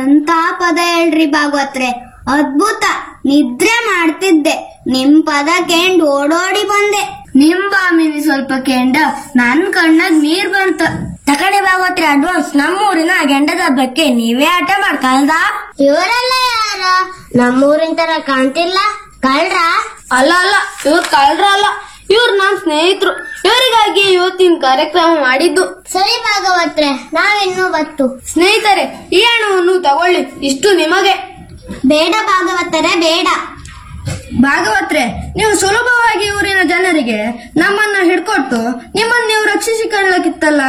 ಅಂತ ಪದ ಹೇಳ್ರಿ ಭಾಗವತ್ರೆ ಅದ್ಭುತ ನಿದ್ರೆ ಮಾಡ್ತಿದ್ದೆ ನಿಮ್ ಪದ ಕೇಂಡ್ ಓಡೋಡಿ ಬಂದೆ ನಿಮ್ ಬಾಮಿನಿ ಸ್ವಲ್ಪ ಕೇಂಡ ನನ್ ಕಣ್ಣಾಗ್ ನೀರ್ ಬಂತ ತಕಡೆ ಭಾಗವತ್ರಿ ಅಡ್ವಾನ್ಸ್ ನಮ್ಮೂರಿನ ಗೆಂಡದ ಹಬ್ಬಕ್ಕೆ ನೀವೇ ಆಟ ಮಾಡ್ಕಲ್ದ ಇವರೆಲ್ಲ ಯಾರ ನಮ್ಮೂರಿನ ತರ ಕಾಣ್ತಿಲ್ಲ ಕಳ್ರ ಅಲ್ಲ ಅಲ್ಲ ಇವ್ರು ಕಳ್ರ ಅಲ್ಲ ಇವ್ರು ನಮ್ ಸ್ನೇಹಿತರು ಇವರಿಗಾಗಿ ಇವತ್ತಿನ ಕಾರ್ಯಕ್ರಮ ಮಾಡಿದ್ದು ಸರಿ ಭಾಗವತ್ರೆ ನಾವಿನ್ನೂ ಬತ್ತು ಸ್ನೇಹಿತರೆ ಈ ಹಣವನ್ನು ತಗೊಳ್ಳಿ ಇಷ್ಟು ನಿಮಗೆ ಬೇಡ ಭಾಗವತರೆ ಬೇಡ ಭಾಗವತ್ರೆ ನೀವು ಸುಲಭವಾಗಿ ಊರಿನ ಜನರಿಗೆ ನಮ್ಮನ್ನ ಹಿಡ್ಕೊಟ್ಟು ನಿಮ್ಮನ್ನ ನೀವು ರಕ್ಷಿಸಿಕೊಳ್ಳಕ್ಕಿತ್ತಲ್ಲ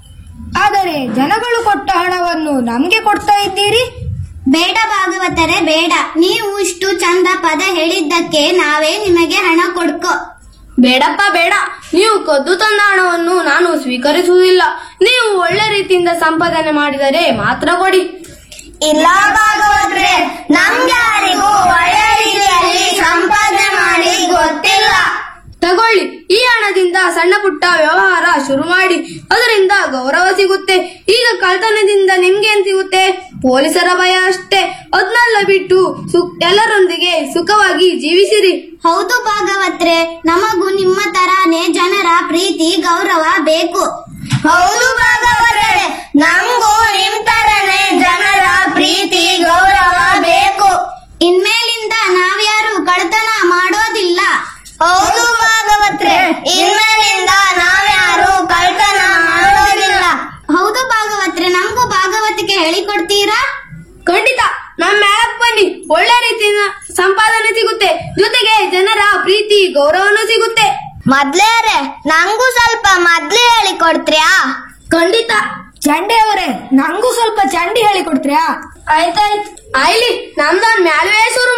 ಆದರೆ ಜನಗಳು ಕೊಟ್ಟ ಹಣವನ್ನು ನಮ್ಗೆ ಕೊಡ್ತಾ ಇದ್ದೀರಿ ಬೇಡ ಭಾಗವತರೆ ಬೇಡ ನೀವು ಇಷ್ಟು ಚಂದ ಪದ ಹೇಳಿದ್ದಕ್ಕೆ ನಾವೇ ನಿಮಗೆ ಹಣ ಕೊಡ್ಕೋ ಬೇಡಪ್ಪ ಬೇಡ ನೀವು ಕದ್ದು ತಂದ ಹಣವನ್ನು ನಾನು ಸ್ವೀಕರಿಸುವುದಿಲ್ಲ ನೀವು ಒಳ್ಳೆ ರೀತಿಯಿಂದ ಸಂಪಾದನೆ ಮಾಡಿದರೆ ಮಾತ್ರ ಕೊಡಿ ಇಲ್ಲ ಭಾಗವತ್ರೆ ನಮ್ಗ್ಯಾರಿಗೂ ಒಳ್ಳೆ ರೀತಿಯಲ್ಲಿ ಸಂಪಾದನೆ ಮಾಡಿ ಗೊತ್ತಿಲ್ಲ ತಗೊಳ್ಳಿ ಈ ಹಣದಿಂದ ಸಣ್ಣ ಪುಟ್ಟ ವ್ಯವಹಾರ ಶುರು ಮಾಡಿ ಅದರಿಂದ ಗೌರವ ಸಿಗುತ್ತೆ ಈಗ ಕಳ್ತನದಿಂದ ನಿಮ್ಗೆ ಏನ್ ಸಿಗುತ್ತೆ ಪೊಲೀಸರ ಭಯ ಅಷ್ಟೇ ಅದನ್ನೆಲ್ಲ ಬಿಟ್ಟು ಸು- ಎಲ್ಲರೊಂದಿಗೆ ಸುಖವಾಗಿ ಜೀವಿಸಿರಿ ಹೌದು ಭಾಗವತ್ರೆ ನಮಗೂ ನಿಮ್ಮ ತರಾನೇ ಜನರ ಪ್ರೀತಿ ಗೌರವ ಬೇಕು ಹೌದು ಭಾಗವತ್ರೆ ನಮಗೂ ನಿಮ್ ತರನೇ ಜನರ ಪ್ರೀತಿ ಗೌರವ ಬೇಕು ಇನ್ಮೇಲಿಂದ ನಾವ್ಯಾರು ಕಳ್ತನ ಮಾಡೋದಿಲ್ಲ ಹೌದು ಭಾಗವತ್ರೆ ಇನ್ಮೇಲಿಂದ ನಾವ್ಯಾರು ಕಳ್ತನ ಮಾಡೋದಿಲ್ಲ ಹೌದು ಭಾಗವತ್ರೆ ನಮಗೂ ಭಾಗವತಿಗೆ ಹೇಳಿಕೊಡ್ತೀರಾ ಖಂಡಿತ ನಮ್ಮ ಮೇಳಕ್ ಬನ್ನಿ ಒಳ್ಳೆ ರೀತಿಯ ಸಂಪಾದನೆ ಸಿಗುತ್ತೆ ಜೊತೆಗೆ ಜನರ ಪ್ರೀತಿ ಗೌರವನೂ ಸಿಗುತ್ತೆ ಮೊದ್ಲೇರೆ ನಂಗೂ ಸ್ವಲ್ಪ ಮೊದ್ಲು ಹೇಳಿ ಕೊಡ್ತೀರಾ ಖಂಡಿತ ಚಂಡೆ ಅವರೇ ನಂಗೂ ಸ್ವಲ್ಪ ಚಂಡಿ ಹೇಳಿ ಕೊಡ್ತೀರಾ ಆಯ್ತಾಯ್ತು ಆಯ್ಲಿ ನಮ್ದೊಂದ್ ಮ್ಯಾಲ್ವೇ ಶುರು